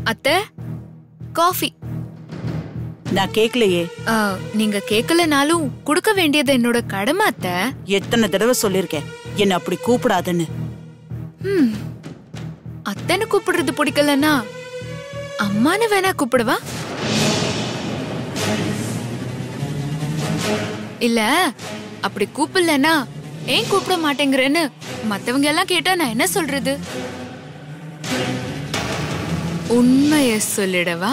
அத்தை காஃபி நான் கேட்கலையே ஆ, நீங்க கேட்கலனாலும் கொடுக்க வேண்டியது என்னோட கடமை அத்தை எத்தனை தடவை சொல்லிருக்கேன் என்ன அப்படி கூப்பிடாதன்னு ம். அத்தைன்னு கூப்பிடுறது பிடிக்கலன்னா அம்மான்னு வேணா கூப்பிடவா இல்ல அப்படி கூப்பிடலன்னா ஏன் கூப்பிட மாட்டேங்கிறேன்னு மத்தவங்க எல்லாம் கேட்டா நான் என்ன சொல்றது உண்மைய சொல்லிடவா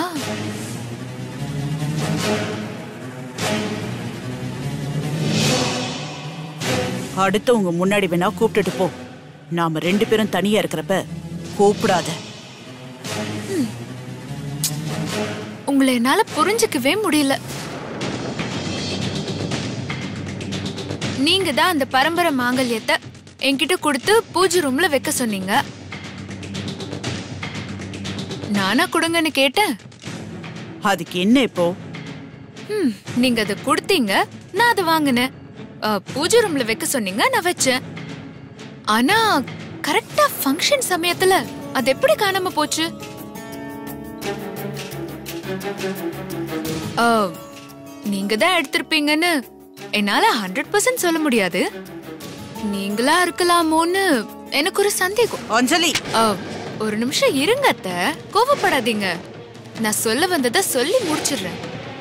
அடுத்தவங்க முன்னாடி வேணா கூப்பிட்டுட்டு போ நாம ரெண்டு பேரும் தனியா இருக்கிறப்ப கூப்பிடாத உங்களை என்னால புரிஞ்சுக்கவே முடியல நீங்க தான் அந்த பரம்பரை மாங்கல்யத்தை என்கிட்ட கொடுத்து பூஜை ரூம்ல வைக்க சொன்னீங்க நானா கொடுங்கன்னு கேட்டேன் அதுக்கு என்ன இப்போ ம், நீங்க அதை கொடுத்தீங்க நான் அதை வாங்கினேன் அ, பூஜை ரூம்ல வைக்க சொன்னீங்க நான் வச்சேன் ஆனா கரெக்டா ஃபங்க்ஷன் சமயத்துல அது எப்படி காணாம போச்சு அ, நீங்க தான் எடுத்திருப்பீங்கன்னு என்னால ஹண்ட்ரட் பர்சன்ட் சொல்ல முடியாது நீங்களா இருக்கலாமோன்னு எனக்கு ஒரு சந்தேகம் அஞ்சலி அ, ஒரு நிமிஷம் இருங்க அத்த கோவப்படாதீங்க நான் சொல்ல வந்ததை சொல்லி முடிச்சிடுறேன்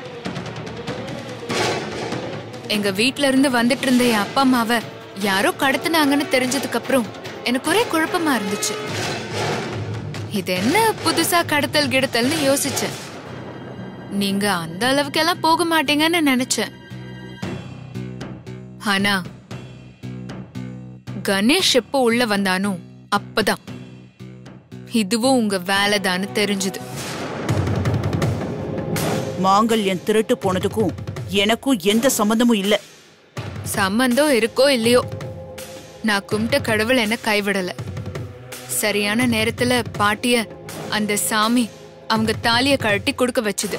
எங்க வீட்ல இருந்து வந்துட்டு இருந்த என் அப்பா அம்மாவை யாரோ கடத்துனாங்கன்னு தெரிஞ்சதுக்கு அப்புறம் எனக்கு ஒரே குழப்பமா இருந்துச்சு இது என்ன புதுசா கடத்தல் கிடத்தல்னு யோசிச்சேன் நீங்க அந்த அளவுக்கு எல்லாம் போக மாட்டீங்கன்னு நினைச்சேன் ஆனா கணேஷ் எப்போ உள்ள வந்தானோ அப்பதான் இதுவும் உங்க வேலைதான்னு தெரிஞ்சது மாங்கல்யம் திருட்டு போனதுக்கும் எனக்கும் எந்த சம்பந்தமும் இல்ல சம்பந்தம் இருக்கோ இல்லையோ நான் கும்பிட்ட கடவுள் என்ன கைவிடல சரியான நேரத்துல பாட்டிய அந்த சாமி அவங்க தாலிய கழட்டி கொடுக்க வச்சுது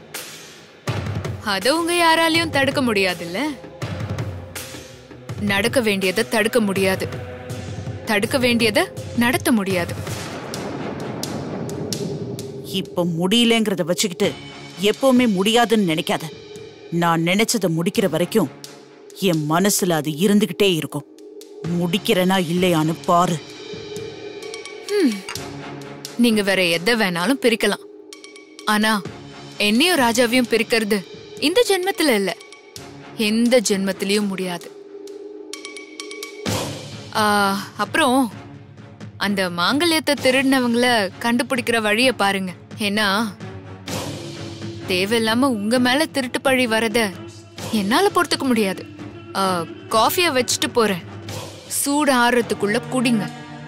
அத உங்க யாராலையும் தடுக்க முடியாதுல்ல நடக்க வேண்டியதை தடுக்க முடியாது தடுக்க வேண்டியதை நடத்த முடியாது இப்ப முடியலங்கிறத வச்சுக்கிட்டு எப்பவுமே முடியாதுன்னு நினைக்காத நான் நினைச்சத முடிக்கிற வரைக்கும் என் மனசுல அது இருந்துகிட்டே இருக்கும் முடிக்கிறனா இல்லையான்னு பாரு நீங்க வேற எதை வேணாலும் பிரிக்கலாம் ஆனா என்னையும் ராஜாவையும் பிரிக்கிறது இந்த ஜென்மத்துல இல்ல எந்த ஜென்மத்திலயும் முடியாது ஆ, அப்புறம் அந்த மாங்கல்யத்தை திருடினவங்கள கண்டுபிடிக்கிற வழிய பாருங்க ஏன்னா தேவையில்லாம உங்க மேல திருட்டு பழி வரத என்னால பொறுத்துக்க முடியாது ஆ, காஃபிய வச்சுட்டு போறேன் சூடு ஆறுறதுக்குள்ள குடிங்க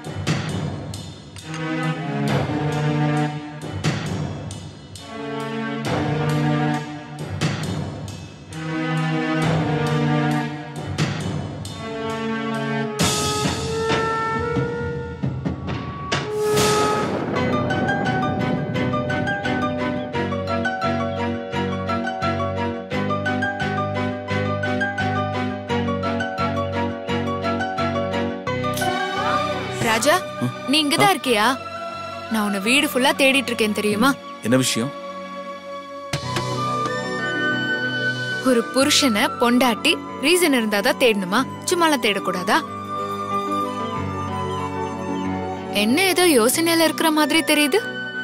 ராஜா நீ இங்கதான் இருக்கியா நான் உன்னை வீடு ஃபுல்லா தேடிட்டு இருக்கேன் தெரியுமா என்ன விஷயம் ஒரு புருஷனை பொண்டாட்டி ரீசன் இருந்தாதான் தேடணுமா சும்மாலாம் தேடக்கூடாதா என்ன ஏதோ யோசனையில இருக்கிற மாதிரி தெரியுது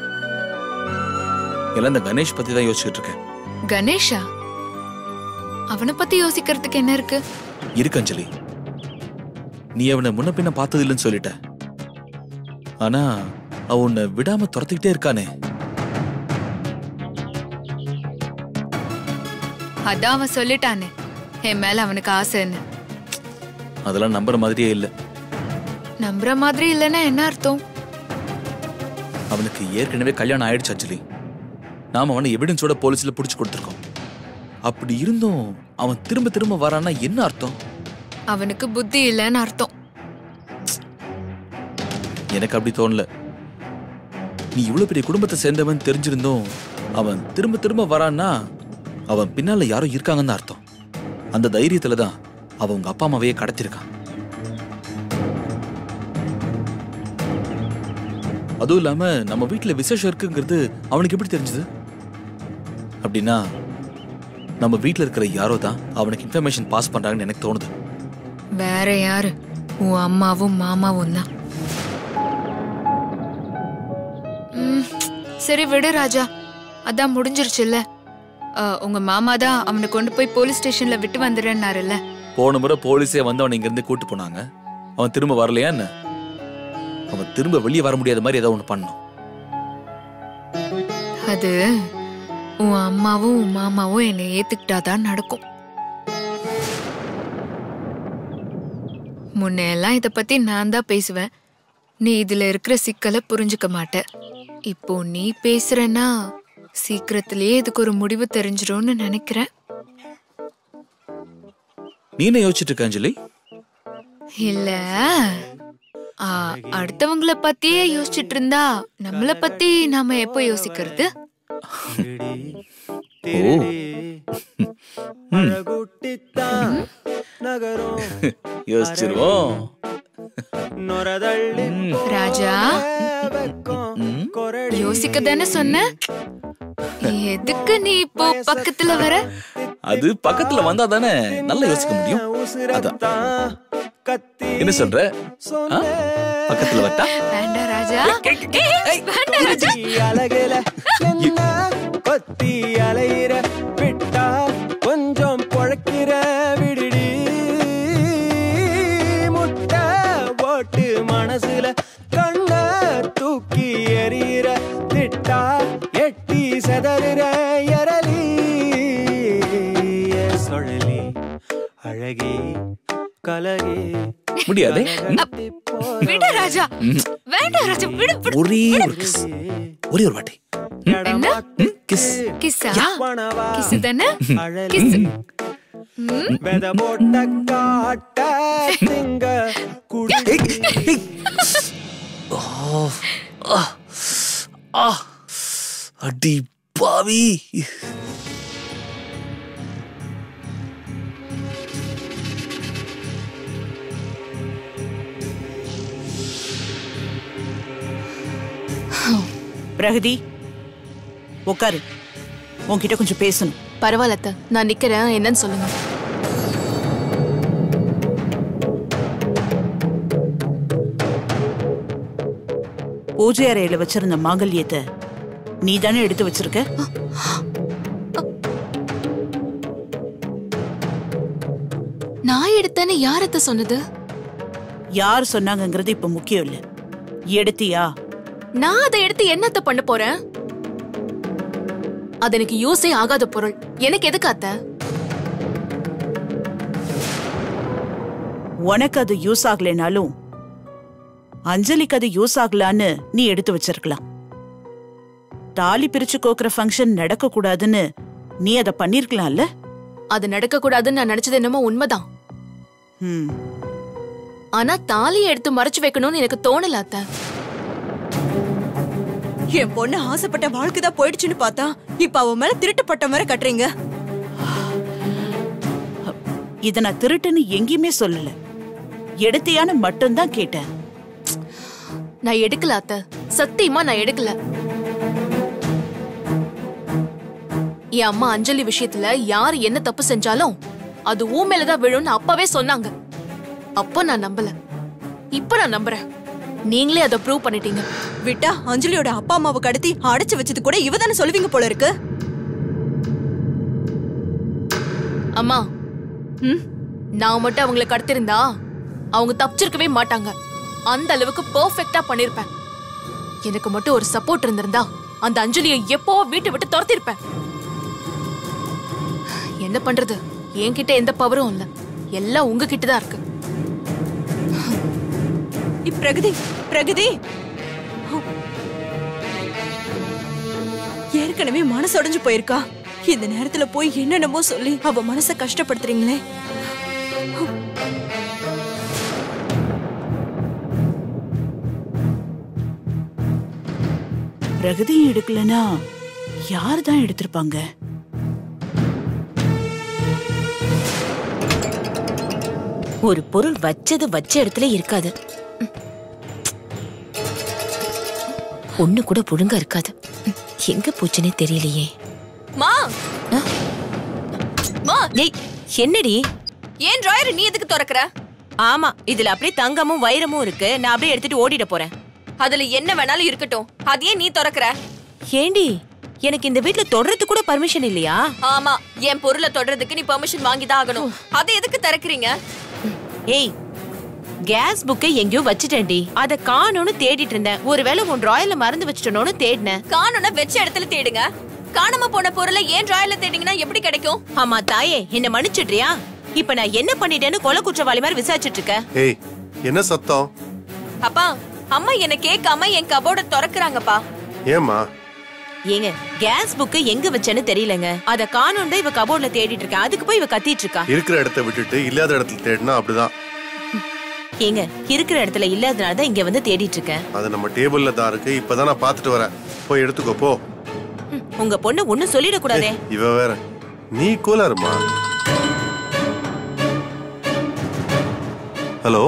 எல்லாம் இந்த கணேஷ் பத்தி தான் யோசிச்சுட்டு இருக்கேன் கணேஷா அவனை பத்தி யோசிக்கிறதுக்கு என்ன இருக்கு இருக்கு அஞ்சலி நீ அவனை முன்ன பின்ன பார்த்தது இல்லைன்னு சொல்லிட்ட ஆனா அவன் உன்னை விடாம துரத்திக்கிட்டே இருக்கானே அதான் அவன் சொல்லிட்டானே என் மேல அவனுக்கு ஆசைன்னு அதெல்லாம் நம்புற மாதிரியே இல்ல நம்புற மாதிரி இல்லைன்னா என்ன அர்த்தம் அவனுக்கு ஏற்கனவே கல்யாணம் ஆயிடுச்சு அஞ்சலி நாம அவனை எவிடன்ஸோட போலீஸ்ல புடிச்சு கொடுத்துருக்கோம் அப்படி இருந்தும் அவன் திரும்ப திரும்ப வரான்னா என்ன அர்த்தம் அவனுக்கு புத்தி இல்லைன்னு அர்த்தம் எனக்கு அப்படி தோணல நீ இவ்வளவு பெரிய குடும்பத்தை சேர்ந்தவன் தெரிஞ்சிருந்தும் அவன் திரும்ப திரும்ப வரான்னா அவன் பின்னால யாரோ இருக்காங்கன்னு அர்த்தம் அந்த தைரியத்துல தான் அவன் உங்க அப்பா அம்மாவையே கடத்திருக்கான் அதுவும் இல்லாம நம்ம வீட்ல விசேஷம் இருக்குங்கிறது அவனுக்கு எப்படி தெரிஞ்சது அப்படின்னா நம்ம வீட்ல இருக்கிற யாரோ தான் அவனுக்கு இன்ஃபர்மேஷன் பாஸ் பண்றாங்கன்னு எனக்கு தோணுது வேற யாரு உன் அம்மாவும் மாமாவும் தான் ம், சரி விடு ராஜா அதான் முடிஞ்சிருச்சுல்ல அஹ், உங்க மாமா தான் அவனை கொண்டு போய் போலீஸ் ஸ்டேஷன்ல விட்டு வந்துடுறேன்னாருல்ல போன முறை போலீஸே வந்து அவனை இங்கிருந்து கூட்டு போனாங்க அவன் திரும்ப வரலையா என்ன அவன் திரும்ப வெளியே வர முடியாத மாதிரி ஏதோ ஒன்று பண்ணணும் அது உன் அம்மாவும் உன் மாமாவும் என்னை ஏத்துக்கிட்டாதான் நடக்கும் முன்னையெல்லாம் இத பத்தி நான் தான் பேசுவேன் நீ இதுல இருக்கிற சிக்கலை புரிஞ்சுக்க மாட்ட இப்போ நீ பேசுறன்னா சீக்கிரத்திலேயே இதுக்கு ஒரு முடிவு தெரிஞ்சிரும்னு நினைக்கிறேன் நீ என்ன யோசிச்சுட்டு இருக்க அஞ்சலி இல்ல ஆ, அடுத்தவங்கள பத்தியே யோசிச்சுட்டு இருந்தா நம்மள பத்தி நாம எப்போ யோசிக்கிறது ஓ அழகுட்டித்தான் நகரும் யோசிச்சிருவோம் நொரதள்ளி ராஜா வெக்கம் ம். கொரடி யோசிக்க தானே சொன்ன எதுக்கு நீ இப்போ பக்கத்துல வர அது பக்கத்துல வந்தா தானே நல்லா யோசிக்க முடியும் உசுரத்தான் கத்தி என்ன சொல்ற ஆ? பக்கத்துல வட்டா வேண்டாம் ராஜா ஏய், வேண்டாம் ராஜா அழகுல என்ன கொத்தி அலையிற விட்டா கொஞ்சம் பொழக்கிற விடுடி முட்டை ஓட்டு மனசுல கண்ண தூக்கி எறிகிற திட்டா எட்டி செதறுற எரலி என் சுழலி அழகி கலகி முடியாதே ம். விடு ராஜா வேண்டாம் ராஜா விடு விடு ஒரே ஒரு கிஸ் ஒரே ஒரு வாட்டி என்ன கிஸ் கிஸ்ஸா பணவா கிஸ் தானே அழலி கிஸ் வெத போட்ட காட்ட திங்க குடி அடி பாவி பிரகதி உட்காரு உன்கிட்ட கொஞ்சம் பேசணும் பரவாயில்ல அத்தை. நான் நிக்கிறேன் என்னன்னு சொல்லுங்க பூஜை அறையில வச்சிருந்த மாங்கல்யத்தை நீ தானே எடுத்து வச்சிருக்க நான் எடுத்தேன்னு யார் அத்தை சொன்னது யார் சொன்னாங்கங்கிறது இப்ப முக்கியம் இல்ல எடுத்தியா நான் அதை எடுத்து என்னத்த பண்ண போறேன் அது எனக்கு யூஸே ஆகாத பொருள் எனக்கு எதுக்கு அத்தை உனக்கு அது யூஸ் ஆகலைனாலும் அஞ்சலிக்கு அது யூஸ் ஆகலான்னு நீ எடுத்து வச்சிருக்கலாம் தாலி பிரிச்சு கோக்குற ஃபங்க்ஷன் நடக்க கூடாதுன்னு நீ அதை பண்ணிருக்கலாம்ல அது நடக்க கூடாதுன்னு நான் நினைச்சது என்னமோ உண்மைதான் ம் ஆனா தாலியை எடுத்து மறைச்சு வைக்கணும்னு எனக்கு தோணல அத்தை என் பொண்ணு ஆசைப்பட்ட வாழ்க்கை தான் போயிடுச்சுன்னு பார்த்தா இப்ப அவன் மேல திருட்டுப்பட்ட மாதிரி கட்டுறீங்க இத நான் திருட்டுன்னு எங்கேயுமே சொல்லல எடுத்தியான்னு மட்டும்தான் கேட்டேன் நான் எடுக்கல அத்தை சத்தியமா நான் எடுக்கல என் அம்மா அஞ்சலி விஷயத்துல யார் என்ன தப்பு செஞ்சாலும் அது ஊ மேலதான் விழும்னு அப்பவே சொன்னாங்க அப்போ நான் நம்பல இப்ப நான் நம்புறேன் நீங்களே அதை ப்ரூவ் பண்ணிட்டீங்க விட்டா அஞ்சலியோட அப்பா அம்மாவை கடத்தி அடைச்சு வச்சது கூட இவ தானே சொல்லுவீங்க போல இருக்கு அம்மா ம் நான் மட்டும் அவங்கள கடத்திருந்தா அவங்க தப்பிச்சிருக்கவே மாட்டாங்க அந்த அளவுக்கு பெர்ஃபெக்ட்டா பண்ணிருப்பேன் எனக்கு மட்டும் ஒரு சப்போர்ட் இருந்திருந்தா அந்த அஞ்சலியை எப்போ வீட்டை விட்டு துரத்திருப்பேன் என்ன பண்றது என்கிட்ட எந்த பவரும் இல்ல எல்லாம் உங்ககிட்ட தான் இருக்கு இப் பிரகதி பிரகதி ஏற்கனவே மனசு உடைஞ்சு போயிருக்கா இந்த நேரத்துல போய் என்னென்னமோ சொல்லி அவ மனச கஷ்டப்படுத்துறீங்களே பிரகதியும் எடுக்கலனா யார் தான் எடுத்திருப்பாங்க ஒரு பொருள் வச்சது வச்ச இடத்துல இருக்காது ஒண்ணு கூட புழுங்கா இருக்காது எங்க போச்சுன்னே தெரியலையே மா மா ஏய் என்னடி ஏன் டிராயர் நீ எதுக்கு திறக்கற ஆமா இதுல அப்படியே தங்கமும் வைரமும் இருக்கு நான் அப்படியே எடுத்துட்டு ஓடிட போறேன் அதுல என்ன வேணாலும் இருக்கட்டும் அது ஏன் நீ திறக்கற ஏண்டி எனக்கு இந்த வீட்ல தொடறது கூட பர்மிஷன் இல்லையா ஆமா என் பொருளை தொடறதுக்கு நீ பெர்மிஷன் வாங்கி தான் ஆகணும் அதை எதுக்கு திறக்கறீங்க ஏய் கேஸ் புக்கை எங்கேயோ வச்சுட்டேன்டி அத காணோன்னு தேடிட்டு இருந்தேன் ஒருவேளை உன் டிராயர்ல மறந்து வச்சுட்டனோன்னு தேடினேன் காணும்னா வச்ச இடத்துல தேடுங்க காணாம போன பொருளை ஏன் டிராயர்ல தேடிங்கன்னா எப்படி கிடைக்கும் ஆமா தாயே என்ன மன்னிச்சிடுறியா இப்ப நான் என்ன பண்ணிட்டேன்னு கொலை குற்றவாளி மாதிரி விசாரிச்சிட்டு இருக்க ஏய் என்ன சத்தம் அப்பா அம்மா என்ன கேட்காம என் கபோர்ட திறக்கறாங்கப்பா ஏம்மா ஏங்க கேஸ் புக்கு எங்க வச்சேன்னு தெரியலங்க அத காணோன்னு இவ கபோர்ட்ல தேடிட்டு இருக்கேன் அதுக்கு போய் இவ கத்திட்டு இருக்கா இருக்கிற இடத்த விட்டுட்டு இல்லாத இடத்துல தேடினா அப்படிதான் ஏங்க இருக்கிற இடத்துல இல்லாதனால தான் இங்க வந்து தேடிட்டு இருக்கேன் அது நம்ம டேபிள்ல தான் இருக்கு இப்பதான் நான் பார்த்துட்டு வரேன் போய் எடுத்துக்கோ போ ம், உங்க பொண்ணு ஒண்ணும் சொல்லிடக்கூடாதே இவ வேற நீ கூலாருமா ஹலோ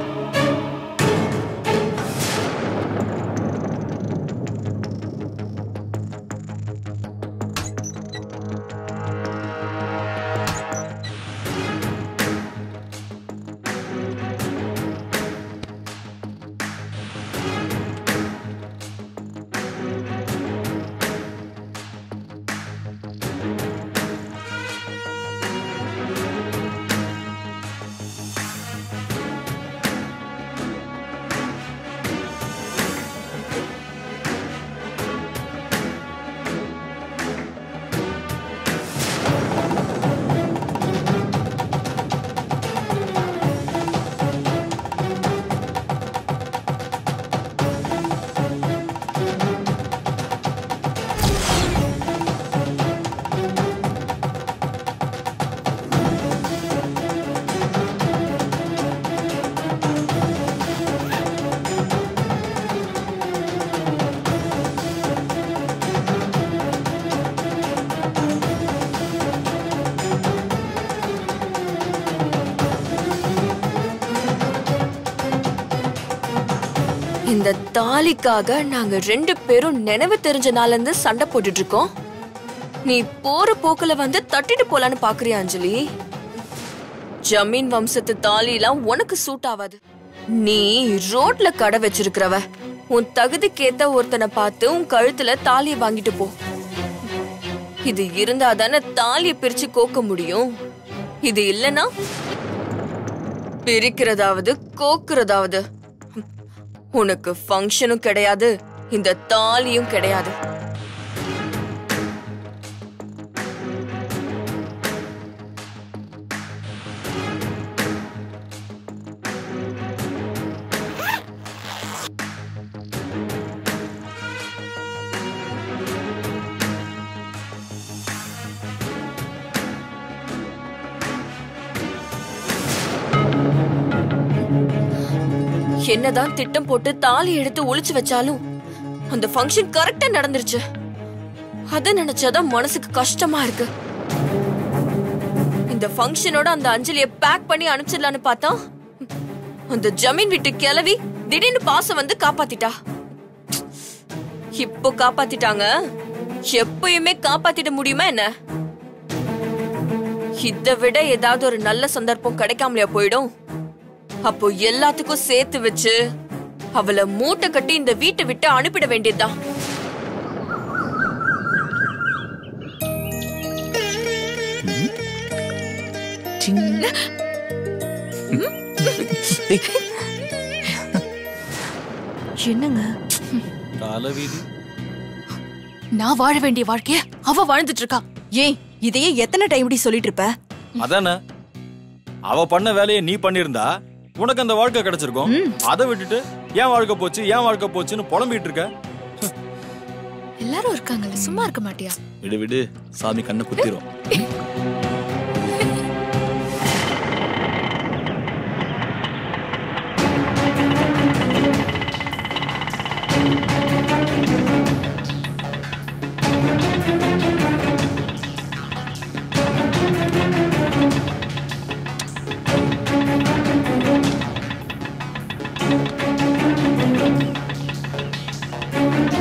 இந்த தாலிக்காக நாங்க ரெண்டு பேரும் நினைவு தெரிஞ்ச நாள்ல இருந்து சண்டை போட்டுட்டு இருக்கோம் நீ போற போக்குல வந்து தட்டிட்டு போலான்னு பாக்குறியா அஞ்சலி ஜமீன் வம்சத்து தாலி எல்லாம் உனக்கு சூட் ஆகாது நீ ரோட்ல கடை வச்சிருக்கிறவ உன் தகுதிக்கேத்த ஒருத்தனை பார்த்து உன் கழுத்துல தாலிய வாங்கிட்டு போ இது இருந்தா தானே தாலிய பிரிச்சு கோக்க முடியும் இது இல்லனா பிரிக்கிறதாவது கோக்குறதாவது உனக்கு ஃபங்க்ஷனும் கிடையாது இந்த தாலியும் கிடையாது என்னதான் திட்டம் போட்டு தாலி எடுத்து ஒளிச்சு வச்சாலும் அந்த ஃபங்க்ஷன் கரெக்டா நடந்துருச்சு அத நினைச்சாதான் மனசுக்கு கஷ்டமா இருக்கு இந்த ஃபங்க்ஷனோட அந்த அஞ்சலிய பேக் பண்ணி அனுப்பிச்சிடலான்னு பார்த்தா அந்த ஜமீன் வீட்டு கிளவி திடீர்னு பாசம் வந்து காப்பாத்திட்டா இப்போ காப்பாத்திட்டாங்க எப்பயுமே காப்பாத்திட முடியுமா என்ன இதை விட ஏதாவது ஒரு நல்ல சந்தர்ப்பம் கிடைக்காமலையா போயிடும் அப்போ எல்லாத்துக்கும் சேர்த்து வச்சு அவளை மூட்டை கட்டி இந்த வீட்டை விட்டு அனுப்பிட வேண்டியதுதான் என்னங்க தலைவீதி நான் வாழ வேண்டிய வாழ்க்கைய அவ வாழ்ந்துட்டு இருக்கா ஏன் இதையே எத்தனை டைம் இப்படி சொல்லிட்டு இருப்ப அதானே அவ பண்ண வேலையை நீ பண்ணிருந்தா உனக்கு அந்த வாழ்க்கை கிடைச்சிருக்கும் அதை விட்டுட்டு ஏன் வாழ்க்கை போச்சு ஏன் வாழ்க்கை போச்சுன்னு புலம்பிட்டு இருக்க எல்லாரும் இருக்காங்கல்ல சும்மா இருக்க மாட்டியா விடு விடு சாமி கண்ணை குத்திரும் ஆ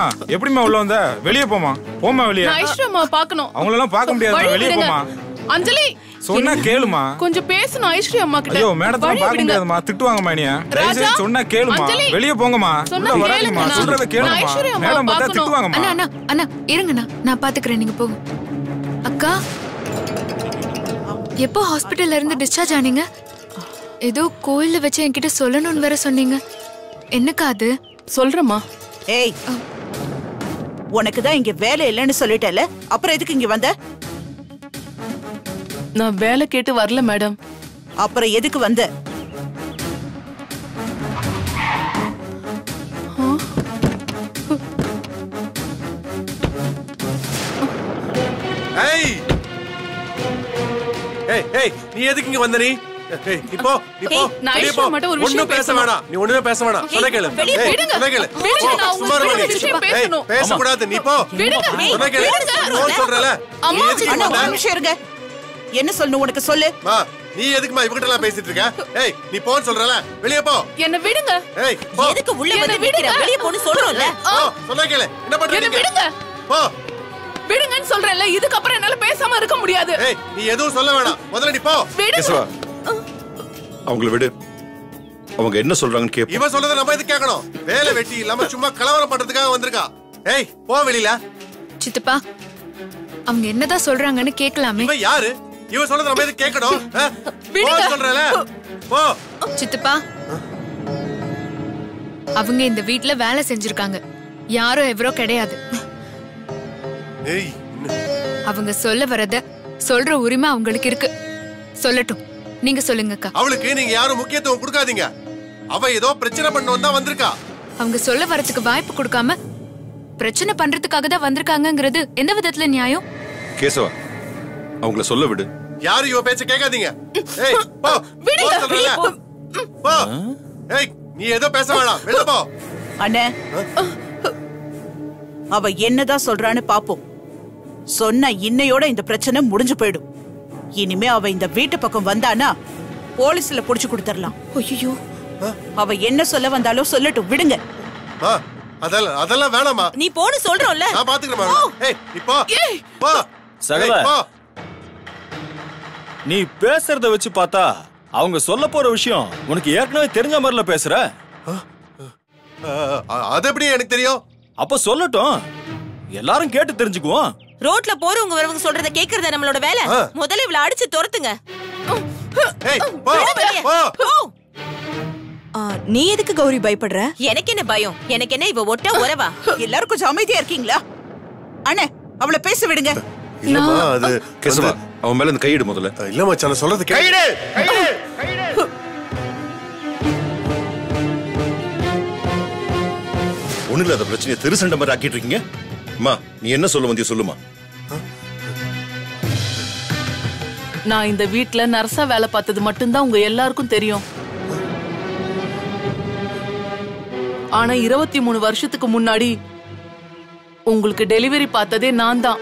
எப்படிம்மா உள்ள வந்த வெளியே போமா போமா வெளியே நான் ஐஸ்வர்யா அம்மாவை பார்க்கணும் அவங்களெல்லாம் பார்க்க முடியாது வழி வெளியே விடுங்க. போமா அஞ்சலி சொன்னா கேளுமா கொஞ்சம் பேசணும் ஐஸ்வர்யா அம்மா கிட்ட ஐயோ மேடத்தெல்லாம் வழி பார்க்க விடுங்க. முடியாதுமா திட்டுவாங்கம்மா நீ ராஜா, சொன்னா கேளுமா அஞ்சலி, வெளியே போங்கம்மா சொன்னா உள்ள வராதீங்கம்மா கேளுங்கண்ணா. சொல்றத நான் கேளுமா ஐஸ்வர்யா அம்மாவை மேடம் பார்த்தா பார்க்கணும். திட்டுவாங்கம்மா அண்ணா அண்ணா அண்ணா இருங்கண்ணா நான் பாத்துக்கிறேன் நீங்க போங்க அக்கா எப்போ ஹாஸ்பிட்டல்ல இருந்து டிஸ்சார்ஜ் ஆனீங்க ஏதோ கோயில்ல வச்சு என்கிட்ட சொல்லணும்னு வேற சொன்னீங்க என்னக்கா அது சொல்றேம்மா ஏய் உனக்கு தான் இங்க வேலை இல்லைன்னு சொல்லிட்டேல அப்புறம் எதுக்கு இங்க வந்த நான் வேலை கேட்டு வரல மேடம் அப்புறம் எதுக்கு வந்த ஏய் ஏய் ஏய் நீ எதுக்கு இங்க வந்த நீ ஏய் நீ போ நீ போ ஏய், நான் வெளிய ஐஸ்வர்யா போ மட்டும் ஒரு விஷயம் ஒண்ணும் பேச பேசணும். வேணாம் நீ ஒண்ணுமே பேச வேணாம் சொன்ன கேளு வெளிய ஏய், விடுங்க. சொன்ன கேளு விடுங்க, போ, நான் உங்க சும்மா கூட இருமா ஒரு நீ. விஷயம் ஏய், பேசணும். பேசக்கூடாது நீ போ விடுங்க. சொன்ன கேளு விடுங்க. போ சொல்றல நீ அம்மா, எதுக்கு அண்ணா இங்க ஒரு வந்த நிமிஷம் இருங்க என்ன சொல்லணும் உனக்கு சொல்லு மா நீ எதுக்குமா இவகிட்ட எல்லாம் பேசிட்டு இருக்க ஏய் நீ போன்னு சொல்றல வெளிய போ என்ன விடுங்க ஏய் போ எதுக்கு உள்ள என்னை வந்து நிக்கிற விடுங்க. வெளியே போன்னு சொல்றோம்ல போ சொன்ன கேளு என்ன என்ன பண்றீங்க விடுங்க போ விடுங்கன்னு சொல்றேன்ல இதுக்கப்புறம் என்னால பேசாம இருக்க முடியாது ஏய் நீ எதுவும் சொல்ல வேணாம் முதல்ல நீ போ விடுங்க கேசவா அவங்கள விடு அவங்க என்ன சொல்றாங்கன்னு கேப்போம் இவன் சொல்றத நம்ம எதுக்கு கேட்கணும் வேலை வெட்டி இல்லாம சும்மா கலவரம் பண்றதுக்காக வந்திருக்கா ஏய் போ வெளியில சித்தப்பா அவங்க என்னதான் சொல்றாங்கன்னு கேட்கலாமே இவன் யாரு இவன் சொல்றத நம்ம எதுக்கு கேட்கணும் ஆ? போ சொல்றல போ சித்தப்பா அவங்க இந்த வீட்ல வேலை செஞ்சிருக்காங்க யாரும் எவரோ கிடையாது ஏய் என்ன- அவங்க சொல்ல வரத சொல்ற உரிமை அவங்களுக்கு இருக்கு சொல்லட்டும் நீங்க சொல்லுங்க அக்கா அவளுக்கு நீங்க யாரும் முக்கியத்துவம் கொடுக்காதீங்க அவ ஏதோ பிரச்சனை பண்ணணும் தான் வந்திருக்கா அவங்க சொல்ல வரதுக்கு வாய்ப்பு கொடுக்காம பிரச்சனை பண்றதுக்காக தான் வந்திருக்காங்கங்கிறது எந்த விதத்துல நியாயம் கேசவா அவங்கள சொல்ல விடு யாரும் இவ பேச்ச கேட்காதீங்க ஏய் போ போ சொல்றல போ ஏய் நீ ஏதோ பேச வேணாம் வெளில போ அண்ணே அவ என்னதான் சொல்றான்னு பாப்போம் சொன்ன இன்னையோட இந்த பிரச்சனை முடிஞ்சு போயிடும் இனிமே அவ இந்த வீட்டு பக்கம் வந்தானா போலீஸ்ல புடிச்சு கொடுத்துடலாம் ஐயோ அவ என்ன சொல்ல வந்தாலும் சொல்லட்டும் விடுங்க மா அதெல்லாம் அதெல்லாம் வேணாமா நீ போன்னு சொல்றோம்ல நான் பாத்துக்கிறேன் ஏய் நீ போ போ சகல. ஏய், போ நீ பேசுறத வச்சு பார்த்தா அவங்க சொல்ல போற விஷயம் உனக்கு ஏற்கனவே தெரிஞ்ச மாதிரில பேசுற அ- அது எப்படி எனக்கு தெரியும் அப்ப சொல்லட்டும் எல்லாரும் கேட்டு தெரிஞ்சுக்குவோம் ரோட்ல போறவங்க வரவங்க சொல்றத கேக்குறத நம்மளோட வேலை ஆ. முதல்ல இவள அடிச்சு துரத்துங்க ஏய் போ வெளிய. போ போ. நீ எதுக்கு கௌரி பயப்படுற எனக்கு என்ன பயம் எனக்கு என்ன இவ ஒட்ட உறவா எல்லாரும் கொஞ்சம் அமைதியா இருக்கீங்களா அண்ணே அவளை பேச விடுங்க இல்லம்மா அது கேசவா அவன் மேல இந்த கையிடு முதல்ல இல்ல மச்சான் நான் சொல்றது கைடு ஒண்ணு இல்லாத பிரச்சனையை திருசண்ட மாதிரி ஆக்கிட்டு இருக்கீங்க அம்மா நீ என்ன சொல்ல வந்திய சொல்லுமா நான் இந்த வீட்ல நர்ஸா வேலை பார்த்தது மட்டும்தான் உங்க எல்லாருக்கும் தெரியும் ஆனா இருபத்தி மூணு வருஷத்துக்கு முன்னாடி உங்களுக்கு டெலிவரி பார்த்ததே நான் தான்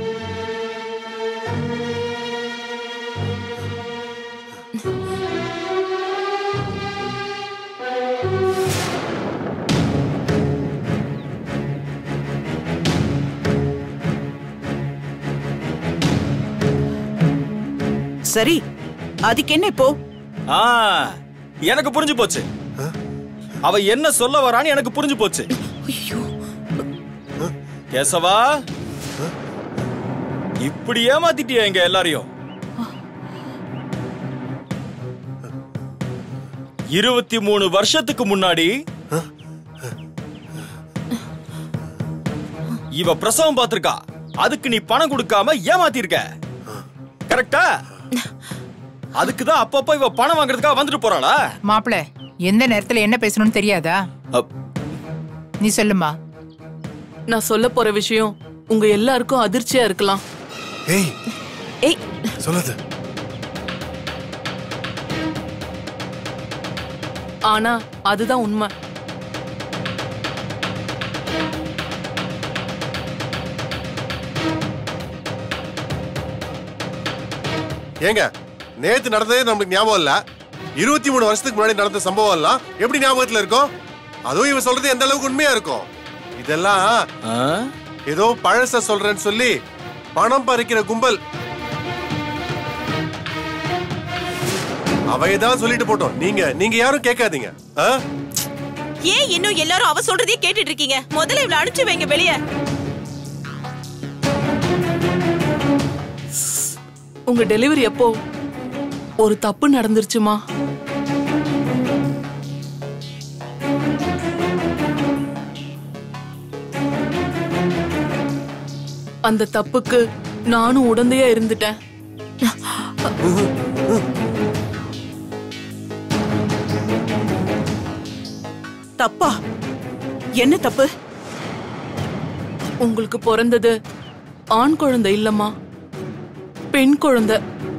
சரி அதுக்கு என்ன இப்போ ஆ எனக்கு புரிஞ்சு போச்சு அவ என்ன சொல்ல வரான்னு எனக்கு புரிஞ்சு போச்சு கேசவா இப்படி ஏமாத்திட்டியா எங்க எல்லாரையும் இருபத்தி மூணு வருஷத்துக்கு முன்னாடி இவ பிரசவம் பார்த்திருக்கா அதுக்கு நீ பணம் கொடுக்காம ஏமாத்திருக்க கரெக்டா அதுக்கு தான் அப்பப்ப இவ பணம் வாங்குறதுக்காக வந்துட்டு போறாளா மாப்பிள எந்த நேரத்துல என்ன பேசணும்னு தெரியாதா அப்- நீ சொல்லுமா நான் சொல்ல போற விஷயம் உங்க எல்லாருக்கும் அதிர்ச்சியா இருக்கலாம் ஏய் ஏய் சொல்லாத ஆனா அதுதான் உண்மை ஏங்க நேத்து நடந்ததே நமக்கு ஞாபகம் இல்ல இருபத்தி மூணு வருஷத்துக்கு முன்னாடி நடந்த சம்பவம் எல்லாம் எப்படி ஞாபகத்துல இருக்கும் அதுவும் இவன் சொல்றது எந்த அளவுக்கு உண்மையா இருக்கும் இதெல்லாம் ஏதோ பழச சொல்றேன்னு சொல்லி பணம் பறிக்கிற கும்பல் அவ ஏதாவது சொல்லிட்டு போட்டோம் நீங்க நீங்க யாரும் கேட்காதீங்க ஆ? ஏன் இன்னும் எல்லாரும் அவ சொல்றதே கேட்டுட்டு இருக்கீங்க முதல்ல இவ்வளவு அனுப்பிச்சு வைங்க வெளியே உங்க டெலிவரி எப்போ ஒரு தப்பு நடந்துருச்சுமா அந்த தப்புக்கு நானும் உடந்தையா இருந்துட்டேன் தப்பா என்ன தப்பு உங்களுக்கு பிறந்தது ஆண் குழந்தை இல்லம்மா பெண் குழந்தை